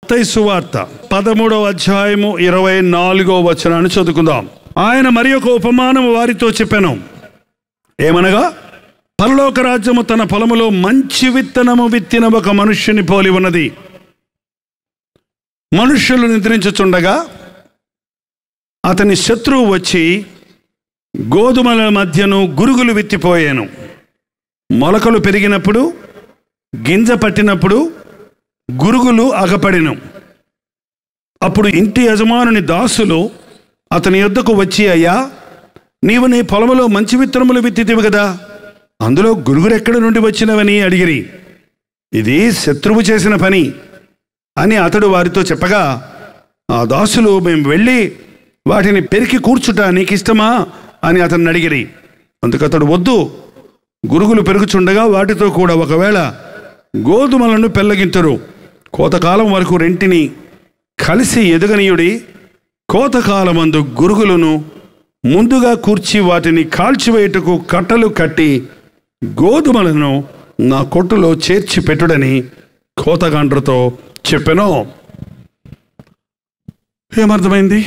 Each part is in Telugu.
మత్తయి సువార్త పదమూడవ అధ్యాయము ఇరవై నాలుగో వచనాన్ని చదువుకుందాం ఆయన మరి ఒక ఉపమానం వారితో చెప్పాను ఏమనగా పరలోక రాజ్యము తన పొలములో మంచి విత్తనము విత్తిన ఒక మనుష్యుని పోలి ఉన్నది మనుష్యులు నిద్రించుచుండగా అతని శత్రువు వచ్చి గోధుమల మధ్యను గురుగులు విత్తిపోయాను మొలకలు పెరిగినప్పుడు గింజ పట్టినప్పుడు గురుగులు అగపడిను అప్పుడు ఇంటి యజమానుని దాసులు అతని యొద్దకు వచ్చి అయ్యా నీవు నీ పొలములో మంచి విత్తనములు విత్తితివి కదా అందులో గురుగురు ఎక్కడి నుండి వచ్చినవని అడిగిరి ఇది శత్రువు చేసిన పని అని అతడు వారితో చెప్పగా ఆ దాసులు మేము వెళ్ళి వాటిని పెరికి కూర్చుట నీకు ఇష్టమా అని అతన్ని అడిగిరి అందుకు అతడు వద్దు గురుగులు పెరుగుచుండగా వాటితో కూడా ఒకవేళ గోధుమలను పెళ్ళగించరు కోతకాలం వరకు రెంటిని కలిసి ఎదుగనీయుడి కోతకాలమందు గురుగులను ముందుగా కూర్చి వాటిని కాల్చివేయుటకు కట్టలు కట్టి గోధుమలను నా కొట్టులో చేర్చి పెట్టుడని కోతగాండ్రతో చెప్పెను ఏమర్థమైంది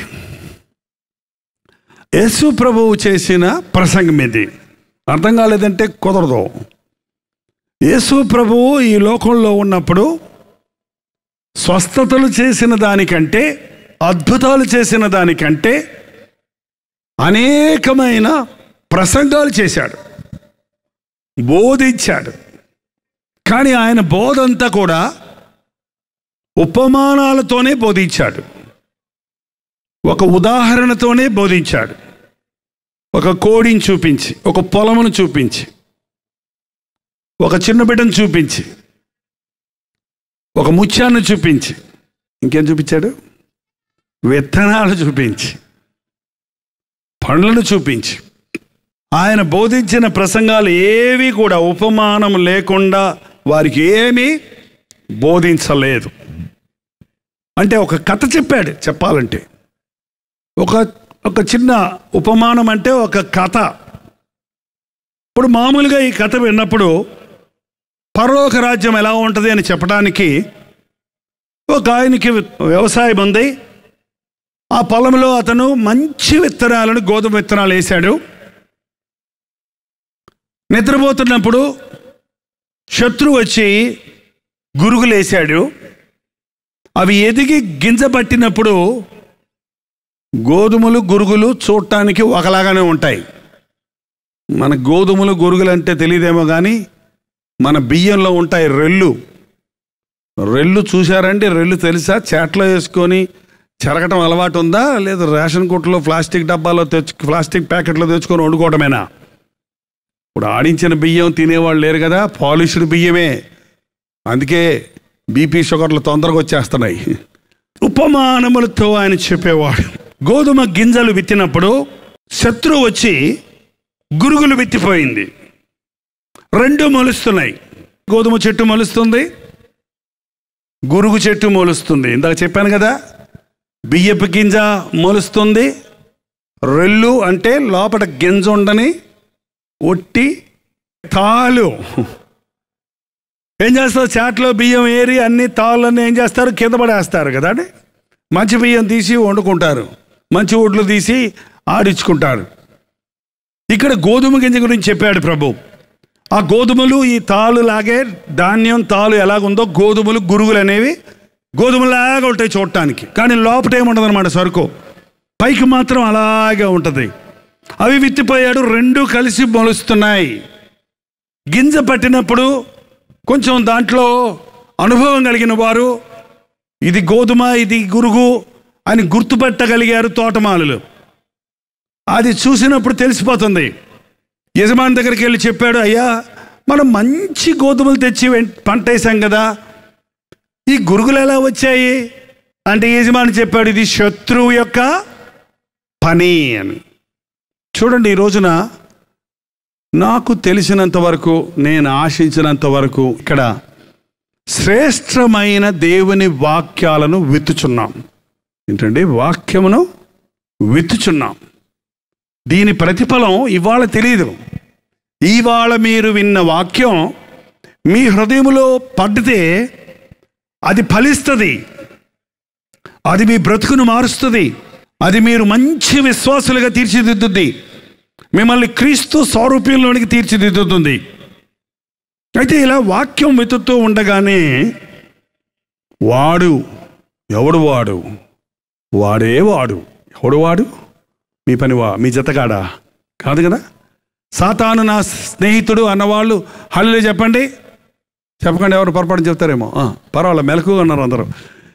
యేసు ప్రభువు చేసిన ప్రసంగం ఇది అర్థం కాలేదంటే కుదరదు యేసు ప్రభువు ఈ లోకంలో ఉన్నప్పుడు స్వస్థతలు చేసిన దానికంటే అద్భుతాలు చేసిన దానికంటే అనేకమైన ప్రసంగాలు చేశాడు బోధించాడు కానీ ఆయన బోధంతా కూడా ఉపమానాలతోనే బోధించాడు ఒక ఉదాహరణతోనే బోధించాడు ఒక కోడిని చూపించి ఒక పొలమును చూపించి ఒక చిన్న బిడ్డను చూపించి ఒక ముత్యాన్ని చూపించి ఇంకేం చూపించాడు విత్తనాలు చూపించి పండ్లను చూపించి ఆయన బోధించిన ప్రసంగాలు ఏవి కూడా ఉపమానం లేకుండా వారికి ఏమీ బోధించలేదు అంటే ఒక కథ చెప్పాడు చెప్పాలంటే ఒక ఒక చిన్న ఉపమానం అంటే ఒక కథ ఇప్పుడు మామూలుగా ఈ కథ విన్నప్పుడు పరలోక రాజ్యం ఎలా ఉంటుంది అని చెప్పడానికి ఒక ఆయనకి వ్యవసాయం ఉంది ఆ పొలంలో అతను మంచి విత్తనాలను గోధుమ విత్తనాలు వేశాడు నిద్రపోతున్నప్పుడు శత్రువు వచ్చి గురుగులు వేశాడు అవి ఎదిగి గింజ పట్టినప్పుడు గోధుమలు గురుగులు చూడటానికి ఒకలాగానే ఉంటాయి మన గోధుమలు గురుగులు అంటే తెలియదేమో కానీ మన బియ్యంలో ఉంటాయి రెల్లు రెల్లు చూశారంటే రెల్లు తెలుసా చేట్లో వేసుకొని చెరగటం అలవాటు ఉందా లేదా రేషన్ కొట్టులో ప్లాస్టిక్ డబ్బాలో తెచ్చు ప్లాస్టిక్ ప్యాకెట్లో తెచ్చుకొని వండుకోవటమేనా ఇప్పుడు ఆడించిన బియ్యం తినేవాళ్ళు లేరు కదా పాలిష్డ్ బియ్యమే అందుకే బీపీ షుగర్లు తొందరగా వచ్చేస్తున్నాయి ఉపమానములతో ఆయన చెప్పేవాడు గోధుమ గింజలు విత్తినప్పుడు శత్రువు వచ్చి గురుగులు విత్తిపోయింది రెండు మొలుస్తున్నాయి గోధుమ చెట్టు మొలుస్తుంది గురుగు చెట్టు మొలుస్తుంది ఇందాక చెప్పాను కదా బియ్యపు గింజ మొలుస్తుంది రెల్లు అంటే లోపల గింజ ఉండని ఒట్టి తాలు ఏం చేస్తారు చాట్లో బియ్యం ఏరి అన్ని తాళ్ళన్నీ ఏం చేస్తారు కింద పడేస్తారు కదా అండి మంచి బియ్యం తీసి వండుకుంటారు మంచి ఒడ్లు తీసి ఆడించుకుంటారు ఇక్కడ గోధుమ గింజ గురించి చెప్పాడు ప్రభు ఆ గోధుమలు ఈ తాలు లాగే ధాన్యం తాలు ఎలాగుందో గోధుమలు గురుగులు అనేవి గోధుమలాగా ఉంటాయి చూడటానికి కానీ లోపట ఏముండదు అనమాట సరుకు పైకి మాత్రం అలాగే ఉంటుంది అవి విత్తిపోయాడు రెండు కలిసి మొలుస్తున్నాయి గింజ పట్టినప్పుడు కొంచెం దాంట్లో అనుభవం కలిగిన వారు ఇది గోధుమ ఇది గురుగు అని గుర్తుపట్టగలిగారు తోటమాలులు అది చూసినప్పుడు తెలిసిపోతుంది యజమాని దగ్గరికి వెళ్ళి చెప్పాడు అయ్యా మనం మంచి గోధుమలు తెచ్చి వెం- పంట వేసాం కదా ఈ గురుగులు ఎలా వచ్చాయి అంటే యజమాని చెప్పాడు ఇది శత్రువు యొక్క పని అని చూడండి ఈ రోజున నాకు తెలిసినంత వరకు నేను ఆశించినంత వరకు ఇక్కడ శ్రేష్టమైన దేవుని వాక్యాలను విత్తుచున్నాం ఏంటండి వాక్యమును విత్తుచున్నాం దీని ప్రతిఫలం ఇవాళ తెలియదు ఇవాళ మీరు విన్న వాక్యం మీ హృదయములో పడితే అది ఫలిస్తుంది అది మీ బ్రతుకును మారుస్తుంది అది మీరు మంచి విశ్వాసులుగా తీర్చిదిద్దుద్ది మిమ్మల్ని క్రీస్తు సారూప్యంలోనికి తీర్చిదిద్దుతుంది అయితే ఇలా వాక్యం వెతుకుతూ ఉండగానే వాడు ఎవడు వాడు వాడే వాడు ఎవడు వాడు మీ పనివా మీ జతగాడా కాదు కదా సాతాను నా స్నేహితుడు అన్నవాళ్ళు హల్లు చెప్పండి చెప్పకండి ఎవరు పొరపాటు చెప్తారేమో ఆ, పర్వాలేదు మెలకుగా ఉన్నారు అందరూ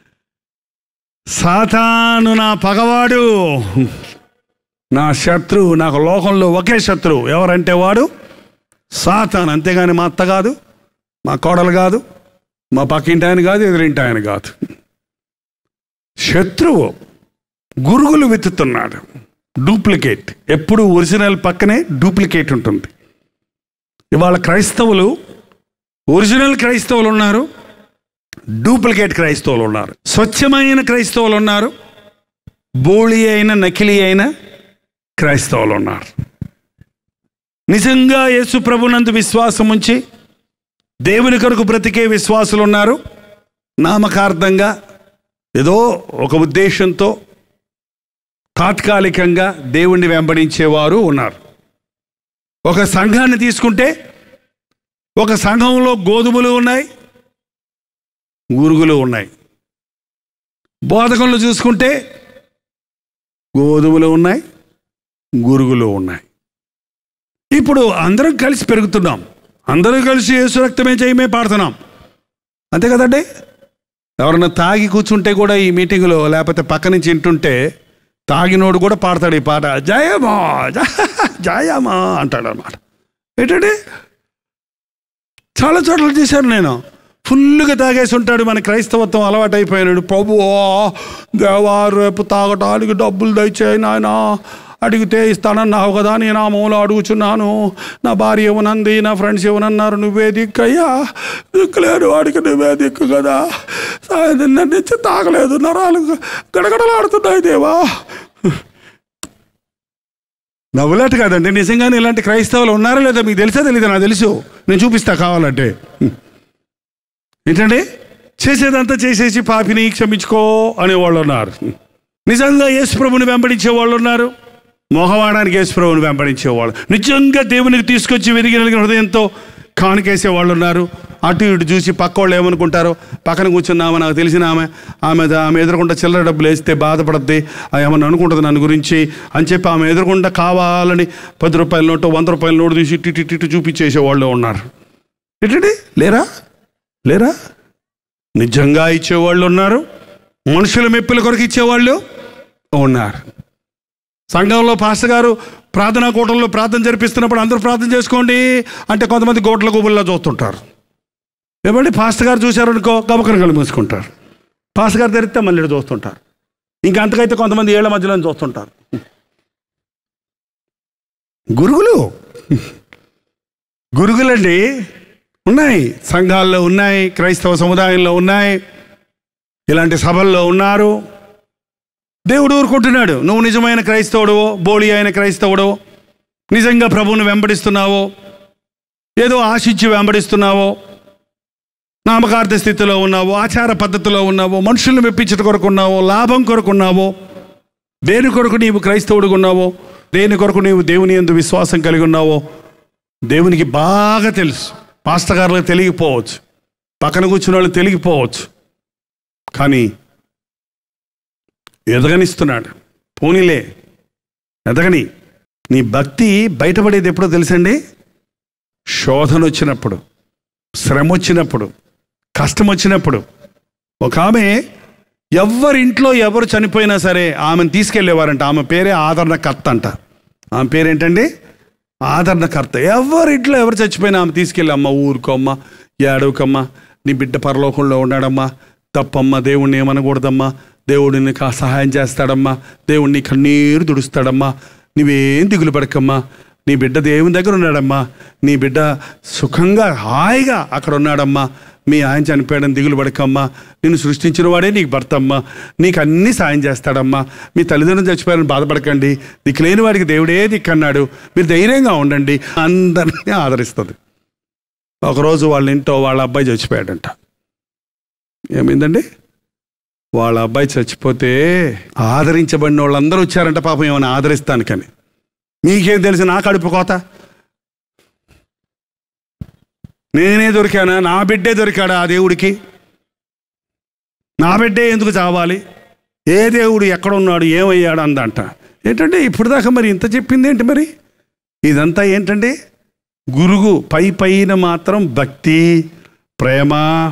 సాతాను నా పగవాడు నా శత్రువు నాకు లోకంలో ఒకే శత్రువు ఎవరంటే వాడు సాతాను అంతేగాని మా అత్త కాదు మా కోడలు కాదు మా పక్కింటి ఆయన కాదు ఎదురింటి ఆయన కాదు శత్రువు గురుగులు వెతుతున్నాడు డూప్లికేట్ ఎప్పుడు ఒరిజినల్ పక్కనే డూప్లికేట్ ఉంటుంది ఇవాళ క్రైస్తవులు ఒరిజినల్ క్రైస్తవులు ఉన్నారు డూప్లికేట్ క్రైస్తవులు ఉన్నారు స్వచ్ఛమైన క్రైస్తవులు ఉన్నారు బోళి అయిన నకిలీ అయిన క్రైస్తవులు ఉన్నారు నిజంగా యేసు ప్రభునందు విశ్వాసం ఉంచి దేవుని కొరకు బ్రతికే విశ్వాసులు ఉన్నారు నామకార్థంగా ఏదో ఒక ఉద్దేశంతో తాత్కాలికంగా దేవుణ్ణి వెంబడించేవారు ఉన్నారు ఒక సంఘాన్ని తీసుకుంటే ఒక సంఘంలో గోధుమలు ఉన్నాయి గురుగులు ఉన్నాయి బోధకంలో చూసుకుంటే గోధుమలు ఉన్నాయి గురుగులు ఉన్నాయి ఇప్పుడు అందరం కలిసి పెరుగుతున్నాం అందరూ కలిసి యేసు రక్తమే చేయమే పాడుతున్నాం అంతే కదండి ఎవరన్నా తాగి కూర్చుంటే కూడా ఈ మీటింగ్లో లేకపోతే పక్క నుంచి వింటుంటే తాగినోడు కూడా పాడతాడు ఈ పాట జయమా జ- జయమా అంటాడు అన్నమాట ఏంటండి చాలా చోట్ల చేశాను నేను ఫుల్గా తాగేసి ఉంటాడు మన క్రైస్తవత్వం అలవాటు అయిపోయినాడు ప్రభువా దేవా రేపు తాగటానికి డబ్బులు దయచేయి నాయనా అడిగితే ఇస్తానన్నావు కదా నేను నామంలో అడుగుచున్నాను నా భార్య ఏమనంది నా ఫ్రెండ్స్ ఏమనన్నారు నువ్వే దిక్కయ్యా దిక్కులేడు వాడికి నువ్వే దిక్కు కదా నిన్న నుంచి తాగలేదు నరాలు గడగడలాడుతున్నాయి దేవా నవ్వులాట కాదండి నిజంగానే ఇలాంటి క్రైస్తవులు ఉన్నారా లేదా మీకు తెలుసా తెలీదా నాకు తెలుసు నేను చూపిస్తా కావాలంటే ఏంటండి చేసేదంతా చేసేసి పాపిని క్షమించుకో అనేవాళ్ళు ఉన్నారు నిజంగా యేసుప్రభుని వెంబడించే వాళ్ళు ఉన్నారు మొహవాడానికి యేసుప్రభుని వెంబడించేవాళ్ళు నిజంగా దేవునికి తీసుకొచ్చి విరిగి నలిగిన హృదయంతో కానుకేసే వాళ్ళు ఉన్నారు అటు ఇటు చూసి పక్క వాళ్ళు ఏమనుకుంటారో పక్కన కూర్చున్నామా నాకు తెలిసిన ఆమె ఆమె ఆమె ఎదురకుండా చిల్లర డబ్బులు వేస్తే బాధపడద్ది ఆ ఏమన్నా అనుకుంటుంది నన్ను గురించి అని చెప్పి ఆమె ఎదురకుండా కావాలని పది రూపాయల నోటు వంద రూపాయల నోటు తీసి ఇటు ఇటు ఇటు చూపించేసే వాళ్ళు ఉన్నారు ఏంటండి లేరా లేరా నిజంగా ఇచ్చేవాళ్ళు ఉన్నారు మనుషుల మెప్పుల కొరకు ఇచ్చేవాళ్ళు ఉన్నారు సంఘంలో పాస్టర్ గారు ప్రార్థనా కూటంలో ప్రార్థన జరిపిస్తున్నప్పుడు అందరూ ప్రార్థన చేసుకోండి అంటే కొంతమంది గోట్ల గుబుల్లో చూస్తుంటారు ఏమండి పాస్టర్ గారు చూశారనుకో గమకరం కళ్ళు మూసుకుంటారు పాస్టర్ గారు తెరిస్తే మళ్ళీ ఇటు చూస్తుంటారు ఇంకా అంతకైతే కొంతమంది ఏళ్ల మధ్యలో చూస్తుంటారు గురుగులు గురుగులండి ఉన్నాయి సంఘాల్లో ఉన్నాయి క్రైస్తవ సముదాయంలో ఉన్నాయి ఇలాంటి సభల్లో ఉన్నారు దేవుడు ఊరుకుంటున్నాడు నువ్వు నిజమైన క్రైస్తవుడవో బోళి అయిన క్రైస్తవుడో నిజంగా ప్రభువుని వెంబడిస్తున్నావో ఏదో ఆశించి వెంబడిస్తున్నావో నామకార్థ స్థితిలో ఉన్నావో ఆచార పద్ధతిలో ఉన్నావో మనుషుల్ని మెప్పించట కొరకు ఉన్నావో లాభం కొరకు ఉన్నావో దేని కొరకు నీవు క్రైస్తవుడిగా ఉన్నావో దేని కొరకు నీవు దేవుని ఎందు విశ్వాసం కలిగి ఉన్నావో దేవునికి బాగా తెలుసు పాస్టర్ గారులకు తెలియకపోవచ్చు పక్కన కూర్చున్న వాళ్ళు తెలియకపోవచ్చు కానీ ఎదగనిస్తున్నాడు పోనీలే ఎదగని నీ భక్తి బయటపడేది ఎప్పుడో తెలుసండి శోధన వచ్చినప్పుడు శ్రమ వచ్చినప్పుడు కష్టం వచ్చినప్పుడు ఒక ఆమె ఎవరింట్లో ఎవరు చనిపోయినా సరే ఆమెను తీసుకెళ్ళేవారంట ఆమె పేరే ఆదరణకర్త అంట ఆమె పేరేంటండి ఆదరణకర్త ఎవరింట్లో ఎవరు చచ్చిపోయినా ఆమె తీసుకెళ్ళి అమ్మ ఊరుకోమ్మ ఏడవకమ్మ నీ బిడ్డ పరలోకంలో ఉన్నాడమ్మా తప్పమ్మా దేవుణ్ణి ఏమనకూడదమ్మా దేవుడిని కా సహాయం చేస్తాడమ్మా దేవుణ్ణి కన్నీరు తుడుస్తాడమ్మా నువ్వేం దిగులు పడకమ్మా నీ బిడ్డ దేవుని దగ్గర ఉన్నాడమ్మా నీ బిడ్డ సుఖంగా హాయిగా అక్కడ ఉన్నాడమ్మా మీ ఆయన చనిపోయాడని దిగులు పడకమ్మా నిన్ను సృష్టించిన వాడే నీకు భర్త అమ్మా నీకు అన్ని సాయం చేస్తాడమ్మా మీ తల్లిదండ్రులు చచ్చిపోయారని బాధపడకండి దిక్కులేని వాడికి దేవుడే దిక్కన్నాడు మీరు ధైర్యంగా ఉండండి అందరినీ ఆదరిస్తుంది ఒకరోజు వాళ్ళ ఇంట్లో వాళ్ళ అబ్బాయి చచ్చిపోయాడంట ఏమైందండి వాళ్ళ అబ్బాయి చచ్చిపోతే ఆదరించబడిన వాళ్ళందరూ వచ్చారంట పాపం ఏమైనా ఆదరిస్తానికని మీకేం తెలుసు నా కడుపు కోత నేనే దొరికానా నా బిడ్డే దొరికాడా ఆ దేవుడికి నా బిడ్డే ఎందుకు చావాలి ఏ దేవుడు ఎక్కడ ఉన్నాడు ఏమయ్యాడు అందంట ఏంటంటే ఇప్పుడు దాకా మరి ఇంత చెప్పింది ఏంటి మరి ఇదంతా ఏంటంటే గురుగు పై పైన మాత్రం భక్తి ప్రేమ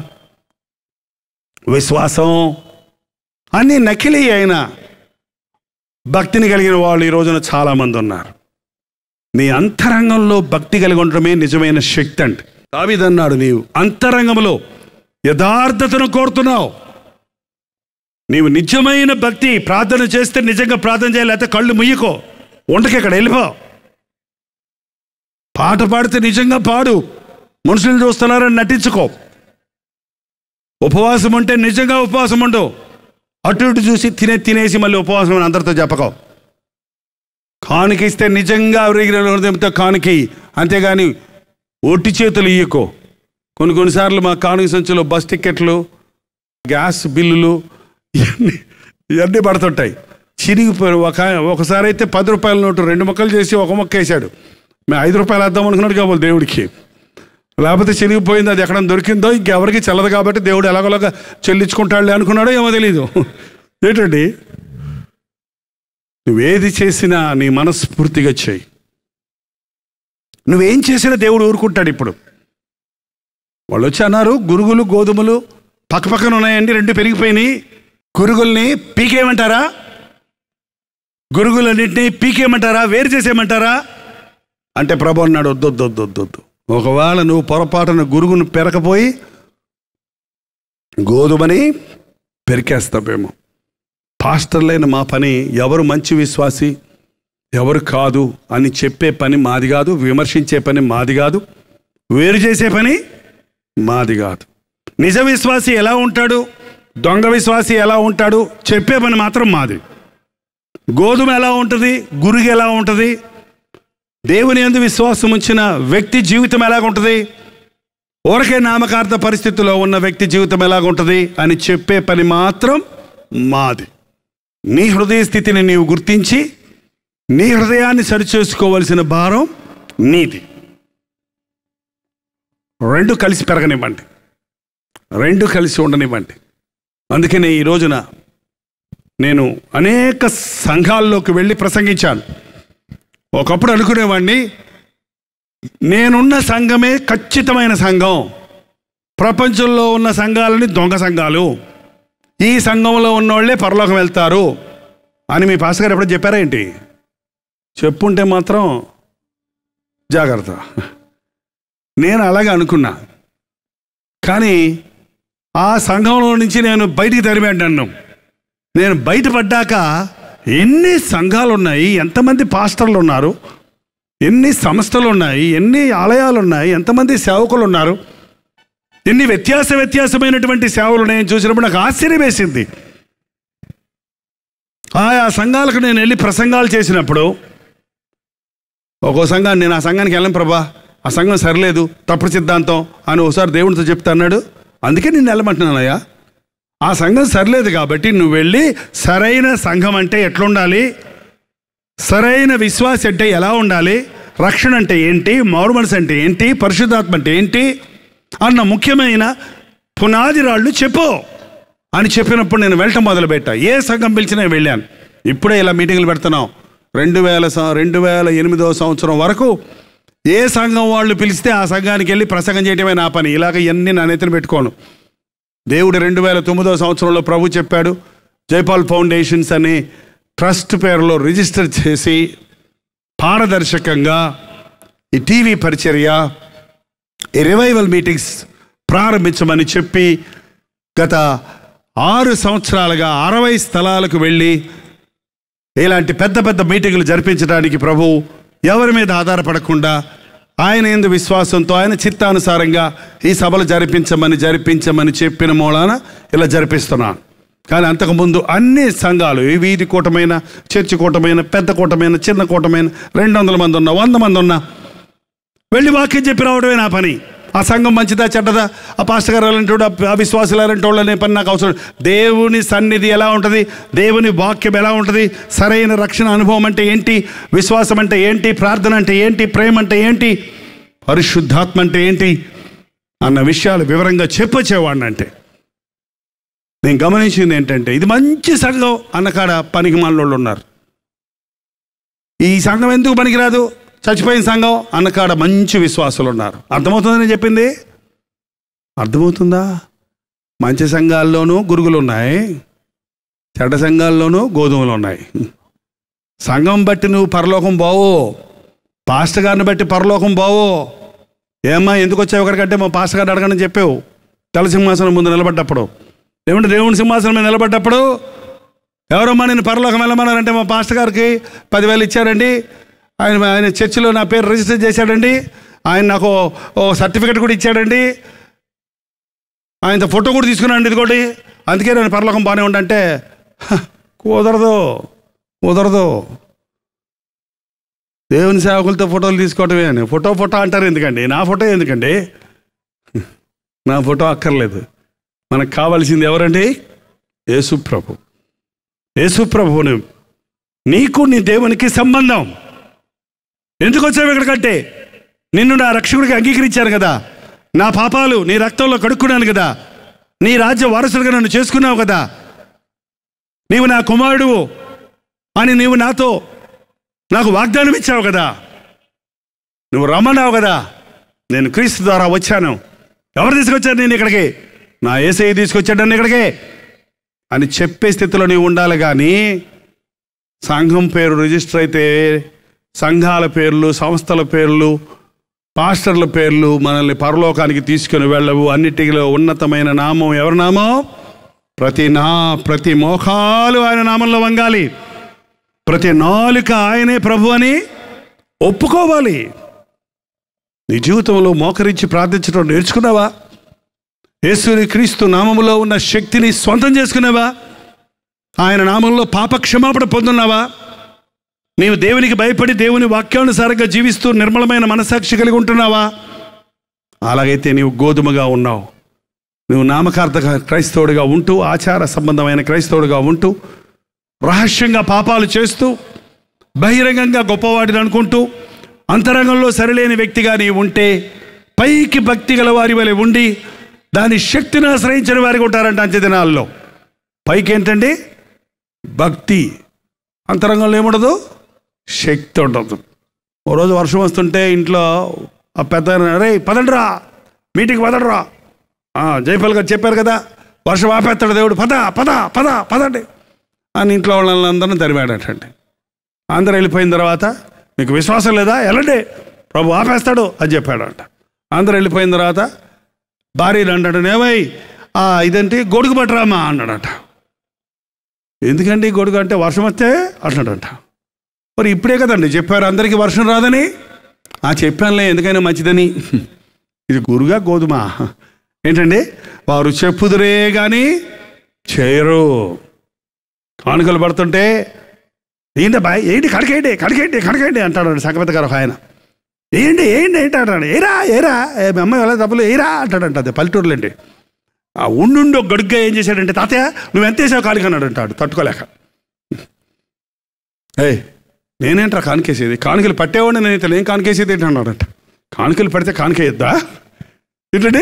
విశ్వాసం అన్నీ నకిలీ అయిన భక్తిని కలిగిన వాళ్ళు ఈ రోజున చాలామంది ఉన్నారు నీ అంతరంగంలో భక్తి కలిగి ఉండడమే నిజమైన శక్తి అంటే దావిదన్నాడు నీవు అంతరంగంలో యథార్థతను కోరుతున్నావు నీవు నిజమైన భక్తి ప్రార్థన చేస్తే నిజంగా ప్రార్థన చేయాలి లేకపోతే కళ్ళు ముయ్యకో వంటకి ఇక్కడ వెళ్ళిపో పాట పాడితే నిజంగా పాడు మనుషులను చూస్తున్నారని నటించుకో ఉపవాసం ఉంటే నిజంగా ఉపవాసం ఉండు అటు ఇటు చూసి తినే తినేసి మళ్ళీ ఉపవాసం అని అందరితో చెప్పకో కానుక ఇస్తే నిజంగా అరిగిన హృదయంతో కానుక ఇయ్యి. అంతేగాని ఒట్టి చేతులు ఇయ్యకో కొన్ని కొన్నిసార్లు మా కానుక సంచులో బస్ టికెట్లు గ్యాస్ బిల్లులు ఇవన్నీ ఇవన్నీ పడుతుంటాయి చిరిగిపోయి ఒక ఒకసారి అయితే పది రూపాయల నోటు రెండు మొక్కలు చేసి ఒక మొక్క వేసాడు మేము ఐదు రూపాయలు వేద్దాం అనుకున్నాడు కాబోలు దేవుడికి లేకపోతే చిరిగిపోయింది అది ఎక్కడ దొరికిందో ఇంకెవరికి చెల్లదు కాబట్టి దేవుడు ఎలాగోలాగా చెల్లించుకుంటాడులే అనుకున్నాడో ఏమో తెలీదు ఏంటండి నువ్వేది చేసినా నీ మనస్ఫూర్తిగా చేయి నువ్వేం చేసినా దేవుడు ఊరుకుంటాడు ఇప్పుడు వాళ్ళు వచ్చి అన్నారు గురుగులు గోధుమలు పక్కపక్కన ఉన్నాయండి రెండు పెరిగిపోయినాయి గురుగుల్ని పీకేయమంటారా గురుగులన్నింటినీ పీకేయమంటారా వేరు చేసేయమంటారా అంటే ప్రభు అన్నాడు వద్దు వద్దు వద్దు వద్దు వద్దు ఒకవేళ నువ్వు పొరపాటున గురుగును పెరకపోయి గోధుమని పెరికేస్తావేమో పాస్టర్లైన మా పని ఎవరు మంచి విశ్వాసి ఎవరు కాదు అని చెప్పే పని మాది కాదు విమర్శించే పని మాది కాదు వేరు చేసే పని మాది కాదు నిజ విశ్వాసి ఎలా ఉంటాడు దొంగ విశ్వాసి ఎలా ఉంటాడు చెప్పే పని మాత్రం మాది గోధుమ ఎలా ఉంటుంది గురుగు ఎలా ఉంటుంది దేవుని ఎందు విశ్వాసం ఉంచిన వ్యక్తి జీవితం ఎలాగుంటుంది ఊరకే నామకార్థ పరిస్థితిలో ఉన్న వ్యక్తి జీవితం ఎలాగుంటుంది అని చెప్పే పని మాత్రం మాది నీ హృదయ స్థితిని నీవు గుర్తించి నీ హృదయాన్ని సరిచేసుకోవలసిన భారం నీది రెండు కలిసి పెరగనివ్వండి రెండు కలిసి ఉండనివ్వండి అందుకనే ఈ రోజున నేను అనేక సంఘాల్లోకి వెళ్ళి ప్రసంగించాను ఒకప్పుడు అనుకునేవాడిని నేనున్న సంఘమే ఖచ్చితమైన సంఘం ప్రపంచంలో ఉన్న సంఘాలని దొంగ సంఘాలు ఈ సంఘంలో ఉన్నోళ్ళే పరలోకం వెళ్తారు అని మీ పాస్ గారు ఎప్పుడు చెప్పారా ఏంటి చెప్పుంటే మాత్రం జాగ్రత్త నేను అలాగే అనుకున్నా కానీ ఆ సంఘంలో నుంచి నేను బయటికి తరిమాడు నన్ను నేను బయటపడ్డాక ఎన్ని సంఘాలు ఉన్నాయి ఎంతమంది పాస్టర్లు ఉన్నారు ఎన్ని సంస్థలు ఉన్నాయి ఎన్ని ఆలయాలు ఉన్నాయి ఎంతమంది సేవకులు ఉన్నారు ఎన్ని వ్యత్యాస వ్యత్యాసమైనటువంటి సేవలు ఉన్నాయని చూసినప్పుడు నాకు ఆశ్చర్యం వేసింది ఆయా సంఘాలకు నేను వెళ్ళి ప్రసంగాలు చేసినప్పుడు ఒక్కో సంఘాన్ని నేను ఆ సంఘానికి వెళ్ళను ప్రభా ఆ సంఘం సరిలేదు తప్పుడు సిద్ధాంతం అని ఒకసారి దేవునితో చెప్తా అన్నాడు అందుకే నేను వెళ్ళమంటున్నానయ్యా ఆ సంఘం సరిలేదు కాబట్టి నువ్వు వెళ్ళి సరైన సంఘం అంటే ఎట్లుండాలి సరైన విశ్వాస అంటే ఎలా ఉండాలి రక్షణ అంటే ఏంటి మారు మనసు అంటే ఏంటి పరిశుద్ధాత్మ అంటే ఏంటి అన్న ముఖ్యమైన పునాది రాళ్ళు చెప్పు అని చెప్పినప్పుడు నేను వెళ్ళటం మొదలుపెట్టా ఏ సంఘం పిలిచినా నేను వెళ్ళాను ఇప్పుడే ఇలా మీటింగ్లు పెడుతున్నాం రెండు వేల సం- రెండు వేల ఎనిమిదవ సంవత్సరం వరకు ఏ సంఘం వాళ్ళు పిలిస్తే ఆ సంఘానికి వెళ్ళి ప్రసంగం చేయడమే నా పని ఇలాగ ఎన్ని నా నెత్తిన పెట్టుకోను దేవుడు రెండు వేల తొమ్మిదో సంవత్సరంలో ప్రభు చెప్పాడు జైపాల్ ఫౌండేషన్స్ అనే ట్రస్ట్ పేరులో రిజిస్టర్ చేసి పారదర్శకంగా ఈ టీవీ పరిచర్య ఈ రివైవల్ మీటింగ్స్ ప్రారంభించమని చెప్పి గత ఆరు సంవత్సరాలుగా అరవై స్థలాలకు వెళ్ళి ఇలాంటి పెద్ద పెద్ద మీటింగులు జరిపించడానికి ప్రభు ఎవరి మీద ఆధారపడకుండా ఆయన ఎందు విశ్వాసంతో ఆయన చిత్తానుసారంగా ఈ సభలు జరిపించమని జరిపించమని చెప్పిన మూలాన ఇలా జరిపిస్తున్నాను కానీ అంతకుముందు అన్ని సంఘాలు ఈ వీధి కూటమైన చర్చి కూటమైన పెద్ద కూటమైన చిన్న కూటమైన రెండు వందల మంది ఉన్నా వంద మంది ఉన్నా వెళ్ళి వాక్యం చెప్పి రావడమే నా పని ఆ సంఘం మంచిదా చెడ్డదా ఆ పాస్టర్ గారు అలాంటి వాడు, ఆ విశ్వాసులు అలాంటి వాళ్ళు అనే పని నాకు అవసరం దేవుని సన్నిధి ఎలా ఉంటుంది దేవుని వాక్యం ఎలా ఉంటుంది సరైన రక్షణ అనుభవం అంటే ఏంటి విశ్వాసం అంటే ఏంటి ప్రార్థన అంటే ఏంటి ప్రేమ అంటే ఏంటి పరిశుద్ధాత్మ అంటే ఏంటి అన్న విషయాలు వివరంగా చెప్పొచ్చేవాడిని అంటే నేను గమనించింది ఏంటంటే ఇది మంచి సంఘం అన్నకాడ పనికి మనలోళ్ళు ఉన్నారు ఈ సంఘం ఎందుకు పనికిరాదు చచ్చిపోయిన సంఘం అన్నకాడ మంచి విశ్వాసులు ఉన్నారు అర్థమవుతుందని నేను చెప్పింది అర్థమవుతుందా మంచి సంఘాల్లోనూ గురుగులు ఉన్నాయి చెడ్డ సంఘాల్లోనూ గోధుమలు ఉన్నాయి సంఘం బట్టి నువ్వు పరలోకం బావు పాస్టర్ గారిని బట్టి పరలోకం బావు ఏమ్మా ఎందుకు వచ్చావు ఇక్కడికంటే మా పాస్టర్ గారిని అడగని చెప్పావు తెల్ల సింహాసనం ముందు నిలబడ్డప్పుడు ఏమంటే దేవుని సింహాసనం మీద నిలబడ్డప్పుడు ఎవరమ్మా నేను పరలోకం వెళ్ళమన్నారంటే మా పాస్టర్ గారికి పదివేలు ఇచ్చారండి ఆయన ఆయన చర్చిలో నా పేరు రిజిస్టర్ చేశాడండి ఆయన నాకు ఓ సర్టిఫికెట్ కూడా ఇచ్చాడండి ఆయనతో ఫోటో కూడా తీసుకున్నాను ఇదిగోటి అందుకే నేను పరలోకం బాగానే ఉండంటే హ, కుదరదు కుదరదు దేవుని సేవకులతో ఫోటోలు తీసుకోవటమే అని ఫోటో ఫోటో అంటారు ఎందుకండి నా ఫోటో ఎందుకండి నా ఫోటో అక్కర్లేదు మనకు కావాల్సింది ఎవరండి యేసు ప్రభు యేసు ప్రభువుని నీకు నీ దేవునికి సంబంధం ఎందుకు వచ్చావు ఇక్కడికంటే నిన్ను నా రక్షకుడికి అంగీకరించాను కదా నా పాపాలు నీ రక్తంలో కడుక్కున్నాను కదా నీ రాజ్య వారసుడిగా నన్ను చేసుకున్నావు కదా నీవు నా కుమారుడు అని నీవు నాతో నాకు వాగ్దానం ఇచ్చావు కదా నువ్వు రమ్మన్నావు కదా నేను క్రీస్తు ద్వారా వచ్చాను ఎవరు తీసుకొచ్చారు నేను ఇక్కడికి నా ఏసఐ తీసుకొచ్చాడు నన్ను ఇక్కడికి అని చెప్పే స్థితిలో నీవు ఉండాలి కానీ సంఘం పేరు రిజిస్టర్ అయితే సంఘాల పేర్లు సంస్థల పేర్లు పాస్టర్ల పేర్లు మనల్ని పరలోకానికి తీసుకుని వెళ్ళవు అన్నిటిలో ఉన్నతమైన నామం ఎవరి నామం ప్రతి నా ప్రతి మోకాలు ఆయన నామంలో వంగాలి ప్రతి నాలుక ఆయనే ప్రభు అని ఒప్పుకోవాలి నీ జీవితంలో మోకరించి ప్రార్థించడం నేర్చుకున్నావా యేసుని క్రీస్తు నామములో ఉన్న శక్తిని సొంతం చేసుకున్నావా ఆయన నామంలో పాప క్షమాపణ పొందున్నావా నీవు దేవునికి భయపడి దేవుని వాక్యానుసారంగా జీవిస్తూ నిర్మలమైన మనసాక్షి కలిగి ఉంటున్నావా అలాగైతే నీవు గోధుమగా ఉన్నావు నువ్వు నామకార్థ క్రైస్తవుడిగా ఉంటూ ఆచార సంబంధమైన క్రైస్తవుడిగా ఉంటూ రహస్యంగా పాపాలు చేస్తూ బహిరంగంగా గొప్పవాడిని అనుకుంటూ అంతరంగంలో సరిలేని వ్యక్తిగా నీవు ఉంటే పైకి భక్తి గల వారి వలె ఉండి దాని శక్తిని ఆశ్రయించిన వారికి ఉంటారంట అంచె దినాల్లో పైకి ఏంటండి భక్తి అంతరంగంలో ఏముండదు శక్తి ఉండదు ఓ రోజు వర్షం వస్తుంటే ఇంట్లో ఆ పెద్ద రే పదండ్రా మీటింగ్ పదండ్రా ఆ, జైపాల్ గారు చెప్పారు కదా వర్షం ఆపేస్తాడు దేవుడు పద పద పద పదండి అని ఇంట్లో వాళ్ళందరినీ తరిమాడటండి అందరూ వెళ్ళిపోయిన తర్వాత మీకు విశ్వాసం లేదా వెళ్ళండి ప్రభు ఆపేస్తాడు అని చెప్పాడంట అందరూ వెళ్ళిపోయిన తర్వాత భార్యను అంటాడు ఏమై ఆ ఇదేంటి గొడుగు పట్టరామా అన్నాడట ఎందుకండి గొడుగు అంటే వర్షం వస్తే అంటాడంట మరి ఇప్పుడే కదండి చెప్పారు అందరికీ వర్షం రాదని ఆ చెప్పానులే ఎందుకైనా మంచిదని ఇది గురుగా గోధుమ ఏంటండి వారు చెప్పుదురే కానీ చేయరు కానుకలు పడుతుంటే ఏంటి బాయ్ ఏంటి కడకేయండి కడకేయండి కడకేయండి అంటాడు సంగపతి గారు ఒక ఆయన ఏంటి ఏంటి ఏంటి అంటాడు ఏరా ఏరా ఏ మీ అమ్మాయి వాళ్ళ డబ్బులు ఏరా అంటాడంట అదే పల్లెటూరులేండి ఆ ఉండుండి ఒక గడుగ్గా ఏం చేశాడంటే తాతయ్య నువ్వు ఎంత వేసావు కానుక అన్నాడు అంటాడు తట్టుకోలేక ఏయ్ నేనేంట్రా కానుకేసేది కానుకలు పట్టేవాడిని నేను ఇతను ఏం కానుకేసేది ఏంటి అన్నాడంట కానుకలు పడితే కానుకేయద్దా ఏంటండి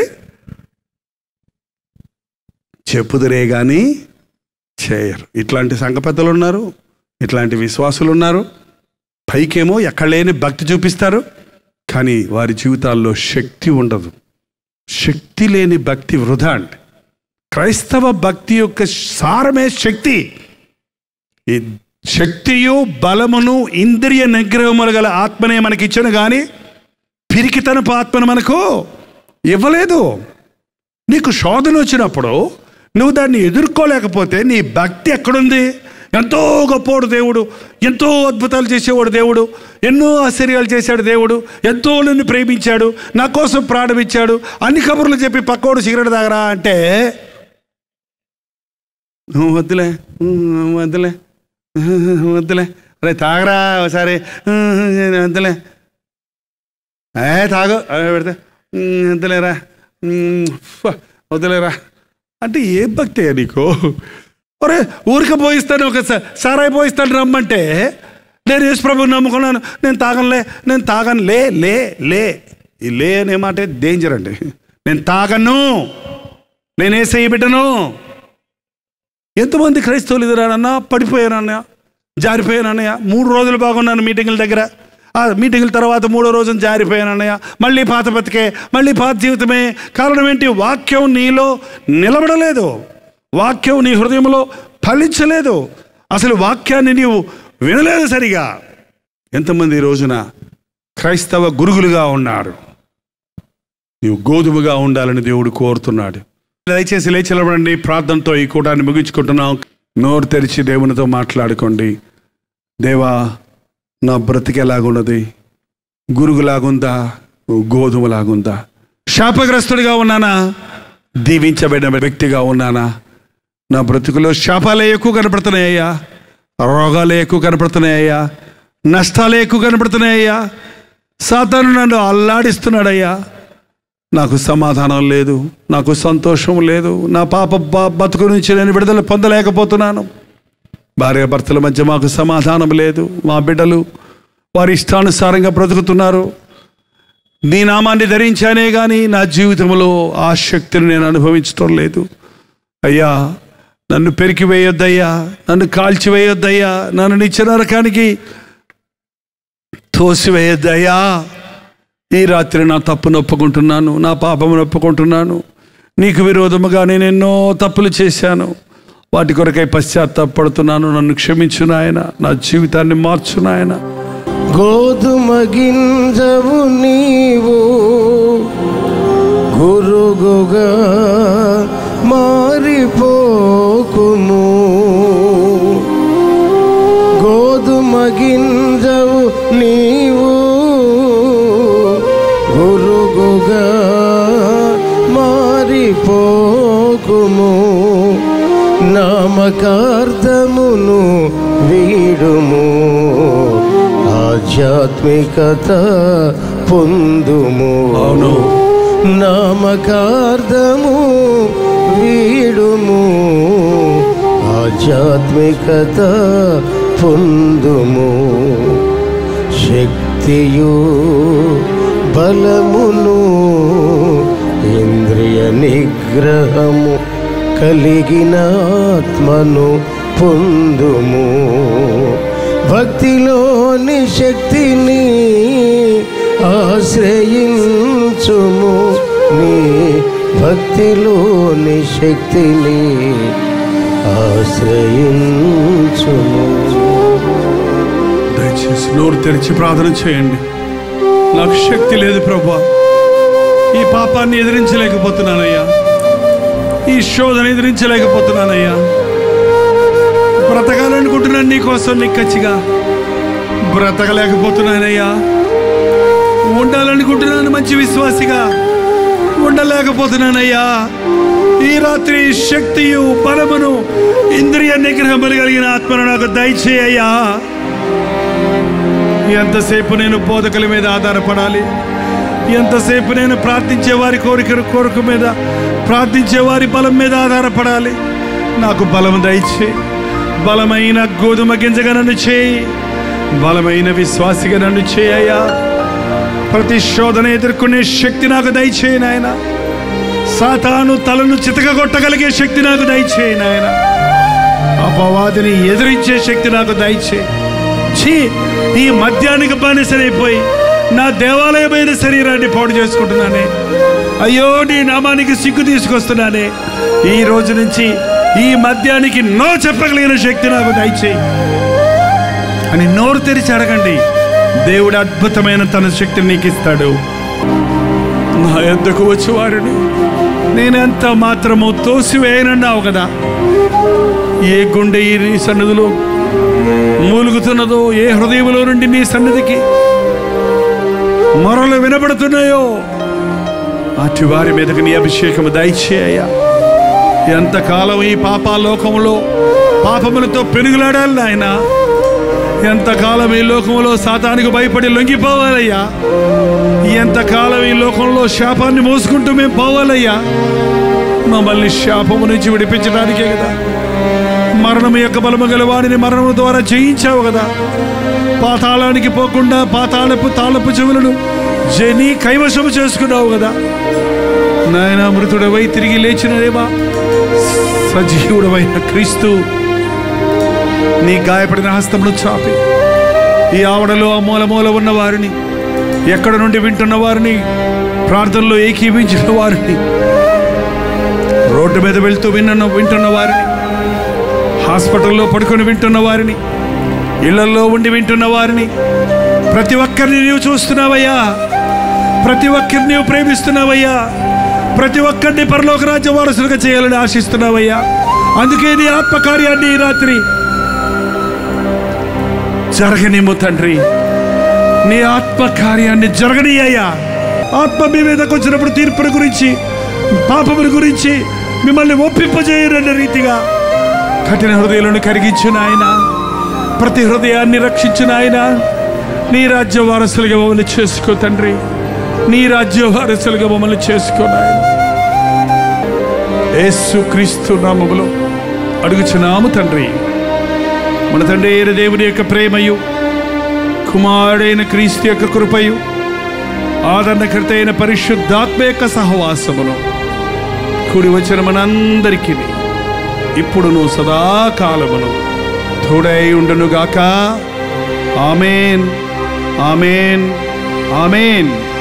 చెప్పుదురే కానీ చేయరు ఇట్లాంటి సంఘ పెద్దలు ఉన్నారు ఇట్లాంటి విశ్వాసులు ఉన్నారు పైకేమో ఎక్కడ లేని భక్తి చూపిస్తారు కానీ వారి జీవితాల్లో శక్తి ఉండదు శక్తి లేని భక్తి వృధా అండి క్రైస్తవ భక్తి యొక్క సారమే శక్తి ఈ శక్తియు బలమును ఇంద్రియ నిగ్రహములు గల ఆత్మనే మనకి ఇచ్చాను కానీ పిరికితనపు ఆత్మను మనకు ఇవ్వలేదు నీకు శోధన వచ్చినప్పుడు నువ్వు దాన్ని ఎదుర్కోలేకపోతే నీ భక్తి ఎక్కడుంది ఎంతో గొప్పోడు దేవుడు ఎంతో అద్భుతాలు చేసేవాడు దేవుడు ఎన్నో ఆశ్చర్యాలు చేశాడు దేవుడు ఎంతో నిన్ను ప్రేమించాడు నా కోసం ప్రాణం ఇచ్చాడు అన్ని కబుర్లు చెప్పి పక్కోడు సిగరెట్ తాగరా అంటే "ఉం, వద్దులే ఉం, వద్దులే ఉం, వద్దులే అరే తాగరా ఒకసారి "ఉం, వద్దులే ఏ తాగు అదే పెడితే "ఉమ్, వదిలేరా ఉమ్, ఫ, వదిలేరా అంటే ఏ భక్తి నీకు ఒరే ఊరిక పోయిస్తాను ఒక స- సారాయి పోయిస్తాను రమ్మంటే నేను యేసు ప్రభువు నమ్ముకున్నాను నేను తాగనులే నేను తాగను లే లే లే ఈ లే అనే మాట డేంజర్ అండి నేను తాగను నేను ఏసయ్య బిడ్డను ఎంతమంది క్రైస్తవులు ఎదురానన్నా పడిపోయానన్నా జారిపోయానన్నయ్య మూడు రోజులు బాగున్నాను మీటింగుల దగ్గర ఆ మీటింగుల తర్వాత మూడో రోజున జారిపోయానన్నయ్య మళ్ళీ పాత బతికే మళ్ళీ పాత జీవితమే కారణం ఏంటి వాక్యం నీలో నిలబడలేదు వాక్యం నీ హృదయంలో ఫలించలేదు అసలు వాక్యాన్ని నీవు వినలేదు సరిగా ఎంతమంది ఈ రోజున క్రైస్తవ గురుగులుగా ఉన్నారు నీవు గోధుమగా ఉండాలని దేవుడు కోరుతున్నాడు దయచేసి లేచి నిలబడండి ప్రార్థనతో ఈ కూటాన్ని ముగించుకుంటున్నాం నోరు తెరిచి దేవునితో మాట్లాడుకోండి దేవా నా బ్రతికి ఎలాగున్నది గురుగులాగుందా గోధుమలాగుందా శాపగ్రస్తుడిగా ఉన్నానా దీవించబడిన వ్యక్తిగా ఉన్నానా నా బ్రతుకులో శాపాలే ఎక్కువ కనపడుతున్నాయ్యా రోగాలే ఎక్కువ కనపడుతున్నాయ్యా నష్టాలే ఎక్కువ కనపడుతున్నాయ్యా సాతాను నన్ను అల్లాడిస్తున్నాడయ్యా నాకు సమాధానం లేదు నాకు సంతోషం లేదు నా పాప బ- బతుకు నుంచి నేను విడుదల పొందలేకపోతున్నాను భార్య భర్తల మధ్య మాకు సమాధానం లేదు మా బిడ్డలు వారి ఇష్టానుసారంగా బ్రతుకుతున్నారు నీ నామాన్ని ధరించానే కానీ నా జీవితంలో ఆ శక్తిని నేను అనుభవించటం లేదు అయ్యా నన్ను పెరికి వేయొద్దయ్యా నన్ను కాల్చివేయొద్దయ్యా నన్ను నిత్య నరకానికి తోసివేయొద్దయ్యా ఈ రాత్రి నా తప్పును ఒప్పుకుంటున్నాను నా పాపమును ఒప్పుకుంటున్నాను నీకు విరోధముగా నేను ఎన్నో తప్పులు చేశాను వాటి కొరకై పశ్చాత్తాపడుతున్నాను నన్ను క్షమించు నాయన నా జీవితాన్ని మార్చు నాయన గోధుమ గింజవు నీవు గురుగుగా మారిపోకుము గోధుమ గింజవు నీవు గురుగుగా మారిపోకుము నామకార్థమును వీడుము ఆధ్యాత్మికత పొందుము అవును. నామకార్థము వీడుము ఆధ్యాత్మికత పొందుము శక్తియు బలమును ఇంద్రియ నిగ్రహము కలిగిన ఆత్మను పొందుము భక్తిలోని శక్తిని ఆశ్రయించుము నీ భక్తిలోని శక్తిని ఆశ్రయించుము దయచేసి నోరు తెరిచి ప్రార్థన చేయండి నాకు శక్తి లేదు ప్రభా ఈ పాపాన్ని ఎదిరించలేకపోతున్నానయ్యా ఈ శోధన ఎదిరించలేకపోతున్నానయ్యా బ్రతకాలనుకుంటున్నాను నీకోసం నిక్కచ్చిగా బ్రతకలేకపోతున్నానయ్యా ఉండాలనుకుంటున్నాను మంచి విశ్వాసిగా ఉండలేకపోతున్నానయ్యా ఈ రాత్రి శక్తియు బలమును ఇంద్రియ నిగ్రహములు కలిగిన ఆత్మను నాకు దయచేయ్యా ఎంతసేపు నేను బోధకుల మీద ఆధారపడాలి ఎంతసేపు నేను ప్రార్థించే వారి కోరిక కోరిక మీద ప్రార్థించే వారి బలం మీద ఆధారపడాలి నాకు బలం దయచే బలమైన గోధుమ గింజగా నన్ను చేయి బలమైన విశ్వాసిగా నన్ను చేయయ్యా ప్రతి శోధన ఎదుర్కొనే శక్తి నాకు దయచేయి నాయన సాతాను తలను చితకగొట్టగలిగే శక్తి నాకు దయచేయి నాయన అపవాదిని ఎదిరించే శక్తి నాకు దయచేయి ఛీ ఈ మద్యానికి బానిసనైపోయి నా దేవాలయమైన శరీరాన్ని పాడు చేసుకుంటున్నానే అయ్యో నీ నామానికి సిగ్గు తీసుకొస్తున్నానే ఈ రోజు నుంచి ఈ మద్యానికి నో చెప్పగలిగిన శక్తి నాకు దయచేయి అని నోరు తెరిచి అడగండి దేవుడు అద్భుతమైన తన శక్తిని నీకు ఇస్తాడు నా ఎద్దకు వచ్చి వారిని నేనెంత మాత్రము తోసివేయనన్నావు కదా ఏ గుండె ఈ నీ సన్నిధిలో మూలుగుతున్నదో ఏ హృదయంలో నుండి నీ సన్నిధికి మొరలు వినబడుతున్నాయో అటు వారి మీదకి నీ అభిషేకము దయచేయ్యా ఎంతకాలం ఈ పాపాలోకంలో పాపములతో పెరుగులాడాలి నాయన ఎంతకాలం ఈ లోకంలో సాతానికి భయపడి లొంగిపోవాలయ్యా ఎంతకాలం ఈ లోకంలో శాపాన్ని మోసుకుంటూ మేము పోవాలయ్యా మమ్మల్ని శాపము నుంచి విడిపించడానికే కదా మరణం యొక్క బలము గల వాడిని మరణం ద్వారా జయించావు కదా పాతాళానికి పోకుండా పాతాళపు తాళపు చెవులను జని కైవశము చేసుకున్నావు కదా నాయన మృతుడవై తిరిగి లేచినదేమా సజీవుడవైన క్రీస్తు నీ గాయపడిన హస్తమును చాపి ఈ ఆవడలో ఆ మూల మూల ఉన్న వారిని ఎక్కడ నుండి వింటున్న వారిని ప్రార్థనలో ఏకీభించిన వారిని రోడ్డు మీద వెళ్తూ విన్న వింటున్న వారిని హాస్పిటల్లో పడుకొని వింటున్న వారిని ఇళ్లలో ఉండి వింటున్న వారిని ప్రతి ఒక్కరిని నీవు చూస్తున్నావయ్యా ప్రతి ఒక్కరిని నీవు ప్రేమిస్తున్నావయ్యా ప్రతి ఒక్కరిని పరలోక రాజ్య వారసులుగా చేయాలని ఆశిస్తున్నావయ్యా అందుకే నీ ఆత్మకార్యాన్ని ఈ రాత్రి జరగనిమ్ము తండ్రి నీ ఆత్మకార్యాన్ని జరగనీయ్యా ఆత్మ మీ మీదకి వచ్చినప్పుడు తీర్పుల గురించి పాపముల గురించి మిమ్మల్ని ఒప్పింపజేయరన్న రీతిగా కఠిన హృదయాలను కరిగించు నాయన ప్రతి హృదయాన్ని రక్షించు నాయన నీ రాజ్య వారసులుగా మమ్మల్ని చేసుకో తండ్రి నీ రాజ్య వారసులుగా మమ్మల్ని చేసుకో నాయన యేసు క్రీస్తు నామములో అడుగుచున్నాము తండ్రి మన తండ్రి అయిన దేవుని యొక్క ప్రేమయు కుమారుడైన క్రీస్తు యొక్క కృపయు ఆదరణకర్త అయిన పరిశుద్ధాత్మ యొక్క సహవాసమును కూడి వచ్చిన మనందరికీ ఇప్పుడును సదాకాలమును తోడై ఉండునుగాక ఆమెన్ ఆమెన్ ఆమెన్